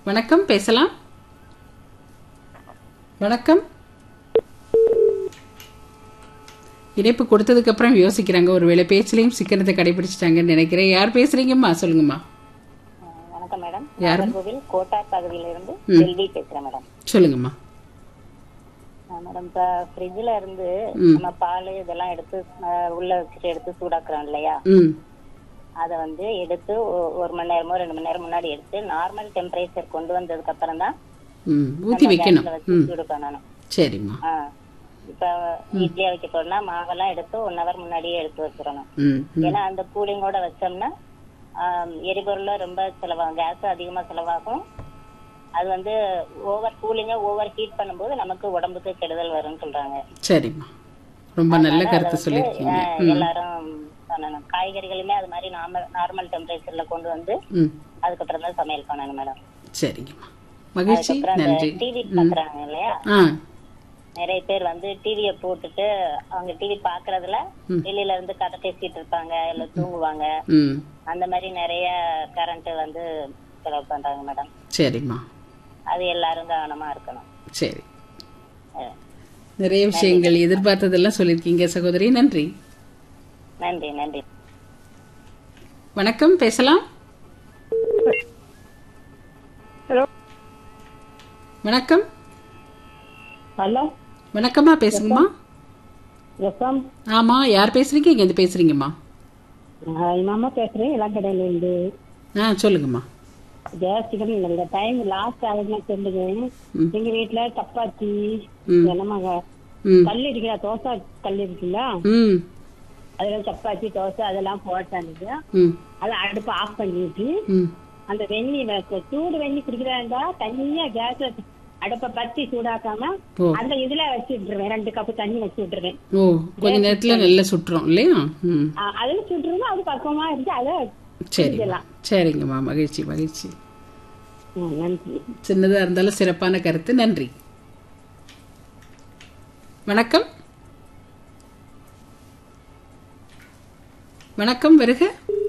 வணக்கம் பேசலாம் வணக்கம் இணைப்பு கொடுத்ததுக்கு அப்புறம் யோசிக்கிறாங்க ஒருவேளை பேச்சிலையும் சிக்கனத்தை கடைபிடிச்சிட்டாங்கன்னு நினைக்கிறேன் யார் பேசுறீங்கம்மா சொல்லுங்கம்மா வணக்கம் மேடம் யாரு? நாகர்கோவில் கோட்டார் பகுதியில இருந்து ம். செல்வி பேசுறேன் மேடம் சொல்லுங்கம்மா ஆ, மேடம் இப்ப ஃப்ரிட்ஜ்ல இருந்து ம். நம்ம பால் இதெல்லாம் எடுத்து ஆ, உள்ள வச்சுட்டு எடுத்து சூடாக்குறோம் இல்லையா ம் அதை வந்து எடுத்து ஒ- ஒரு மணி நேரமோ ரெண்டு மணி நேரம் முன்னாடி எடுத்து நார்மல் டெம்பரேச்சர் கொண்டு வந்ததுக்கு அப்புறம் தான் ம் ஊற்றி வைக்கணும் வச்சு ம் சூடு பண்ணணும் சரிம்மா ஆ. இப்ப இட்லியா வைக்க போறோம்னா மாவெல்லாம் எடுத்து ஒன் ஹவர் முன்னாடியே எடுத்து வச்சிடணும் ம் ம் ஏன்னா அந்த கூலிங்கோட வச்சோம்னா ஆம், எரிபொருள்ல ரொம்ப செலவாகும் கேஸ் அதிகமா செலவாகும் அது வந்து ஓவர் கூலிங்கா ஓவர் ஹீட் பண்ணும்போது நமக்கு உடம்புக்கு கெடுதல் வரும்னு சொல்றாங்க சரிம்மா ரொம்ப நல்ல அதனால கருத்து அதை சொல்லியிருக்கீங்க வந்து, ம் எல்லாரும் பண்ணணும் காய்கறிகளுமே அது மாதிரி நார்மல் நார்மல் டெம்பரேச்சர்ல கொண்டு வந்து ம் அதுக்கப்புறம் தான் சமையல் பண்ணணும் மேடம் சரிங்கம்மா மகிழ்ச்சி அதுக்கப்புறம் அந்த நன்றி டிவி பாக்குறாங்க இல்லையா ஆ நிறைய பேர் வந்து டிவிய போட்டுட்டு அவங்க டிவி பாக்குறதுல ம். வெளியில இருந்து கதை பேசிட்டு இருப்பாங்க இல்ல தூங்குவாங்க ம் அந்த மாதிரி நிறைய கரண்ட் வந்து செலவு பண்றாங்க மேடம் சரிம்மா அது எல்லாரும் கவனமா இருக்கணும் சரி அஹ், நிறைய விஷயங்கள் எதிர்பார்த்ததெல்லாம் சொல்லியிருக்கீங்க சகோதரி நன்றி நன்றி நன்றி வணக்கம் பேசலாம் ஹலோ வணக்கம் ஹலோ வணக்கம்மா பேசுங்கம்மா எஸ்எம் ஆமா யார் பேசுறீங்க இங்க இருந்து பேசுறீங்கம்மா மாமா பேசுறேன் எல்லாம் கடையில இருந்து ஆ சொல்லுங்கம்மா கேஸ் சிக்கன் இந்த டைம் லாஸ்ட் ஆகுதுன்னு சொல்லுங்க ம். எங்க வீட்டுல சப்பாத்தி ம். என்னமாக ம் கல் இருக்குல்ல தோசை கல் இருக்குல்ல ம் அதுல சப்பாத்தி தோசை அதெல்லாம் போட்டாங்க ம் அதை அடுப்பு ஆஃப் பண்ணிட்டு ம் அந்த வெந்நி வ- சூடு வெந்நி குடிக்கிறாண்டா தனியா கேஸ்ல அடுப்பை பத்தி சூடாக்காம ஓ அந்த இதுல வச்சு விட்டுருவேன் ரெண்டு கப்பு தண்ணி வச்சு விட்டுருவேன் ஓ கொஞ்ச நேரத்துல நல்லா சுட்டுறோம் இல்லையா ம் அ- அதுல சுட்டுருந்தா அது பக்கமா இருந்து அதை சரிங்கம்மா சரிங்கம்மா மகிழ்ச்சி மகிழ்ச்சி ம், நன்றி சின்னதா இருந்தாலும் சிறப்பான கருத்து நன்றி வணக்கம் வணக்கம் வருக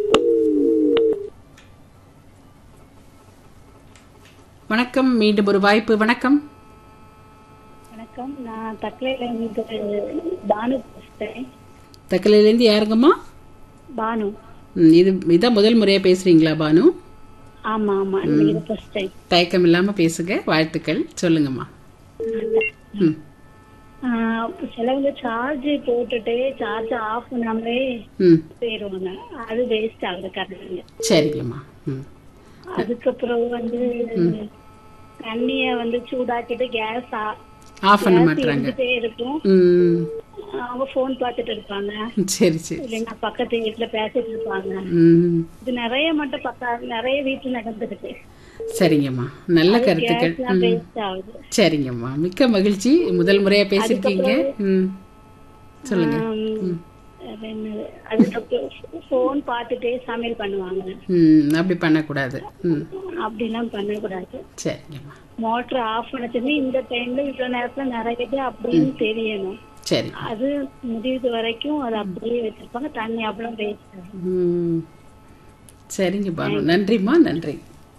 வணக்கம் மீண்டும் ஒரு வாய்ப்பு வணக்கம் வணக்கம் நான் தக்கலையில இருந்து பானு பேசுறேன் தக்கலையிலேருந்து யாருங்கம்மா பானு ம், இது இதான் முதல் முறையா பேசுறீங்களா பானு ஆமா ஆமா இது ஃபர்ஸ்ட் டைம் தயக்கம் இல்லாம பேசுங்க வாழ்த்துக்கள் சொல்லுங்கம்மா ம் சிலவங்க சார்ஜ் போட்டுட்டு சார்ஜ் ஆஃப் பண்ணாமலே ம் போயிருவாங்க அது வேஸ்ட் ஆகுது கரண்ட் சரிங்கம்மா ம் அதுக்கப்புறம் வந்து தண்ணிய வந்து சூடாக்கிட்டு கேஸ் ஆஃப் பண்ண மாட்டாங்க இருந்துட்டே இருக்கும் ம் அவங்க போன் பார்த்துட்டு இருப்பாங்க சரி சரி இல்லைன்னா பக்கத்து வீட்டுல பேசிட்டு இருப்பாங்க ம் இது நிறைய மட்டும் பக்கா நிறைய வீட்டுல நடந்துருக்கு சரிங்கம்மா நல்ல கருத்துக்கள் கேஸ்லாம் ம் வேஸ்ட் ஆகுது சரிங்கம்மா மிக்க மகிழ்ச்சி முதல் முறையா பேசியிருக்கீங்க ம் சொல்லுங்க ஆம், அது என்னது, அதுக்கப்புறம் போன் பார்த்துட்டே சமையல் பண்ணுவாங்க ம் அப்படி பண்ணக்கூடாது ம் அப்படிலாம் பண்ணக்கூடாது சரிங்கம்மா மோட்டர் ஆஃப் பண்ணச்சுன்னு இந்த டைம்ல இவ்வளவு நேரத்துல நிறைய அப்படின்னு தெரியணும் சரி அது முடியுது வரைக்கும் அது அப்படியே வச்சிருப்பாங்க தண்ணி அவ்வளவு வேஸ்ட் ஆகும் ம் சரிங்க பானு நன்றிம்மா நன்றி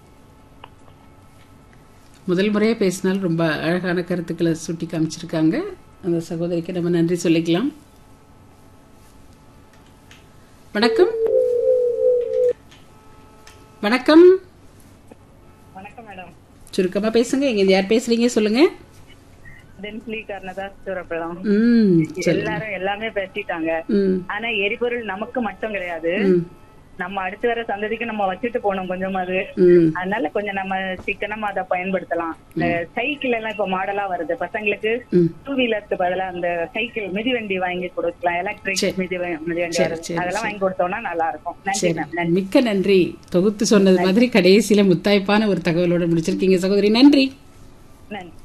முதல் முறையாக பேசினால் ரொம்ப அழகான கருத்துக்களை சுட்டி காமிச்சிருக்காங்க அந்த சகோதரிக்கு நம்ம நன்றி சொல்லிக்கலாம் வணக்கம் வணக்கம் வணக்கம் மேடம் சுருக்கமா பேசுங்க இங்க இருந்து யார் பேசுறீங்க சொல்லுங்க டென்ஸ்லி கர்ணதாஸ் சூரப்பழம் ம் சொல்லுங்க எல்லாரும் எல்லாமே பேசிட்டாங்க ம் ஆனா எரிபொருள் நமக்கு மட்டும் கிடையாது ம் நம்ம அடுத்து வர சந்ததிக்கு நம்ம வச்சுட்டு போனோம் கொஞ்சம் அது ம் அதனால கொஞ்சம் நம்ம சிக்கனமா அதை பயன்படுத்தலாம் இந்த சைக்கிள் எல்லாம் இப்ப மாடலா வருது பசங்களுக்கு ம் டூ வீலருக்கு பதிலா அந்த சைக்கிள் மிதிவண்டி வாங்கி கொடுக்கலாம் சரி. எலக்ட்ரிக் மிதி மிதிவண்டி சரி, வருது சரி, அதெல்லாம் வாங்கி கொடுத்தோம்னா நல்லா இருக்கும் நன்றி சரி மேம் நன்றி மிக்க நன்றி தொகுத்து சொன்னது மாதிரி கடைசியில முத்தாய்ப்பான ஒரு தகவலோட முடிச்சிருக்கீங்க சகோதரி நன்றி நன்றி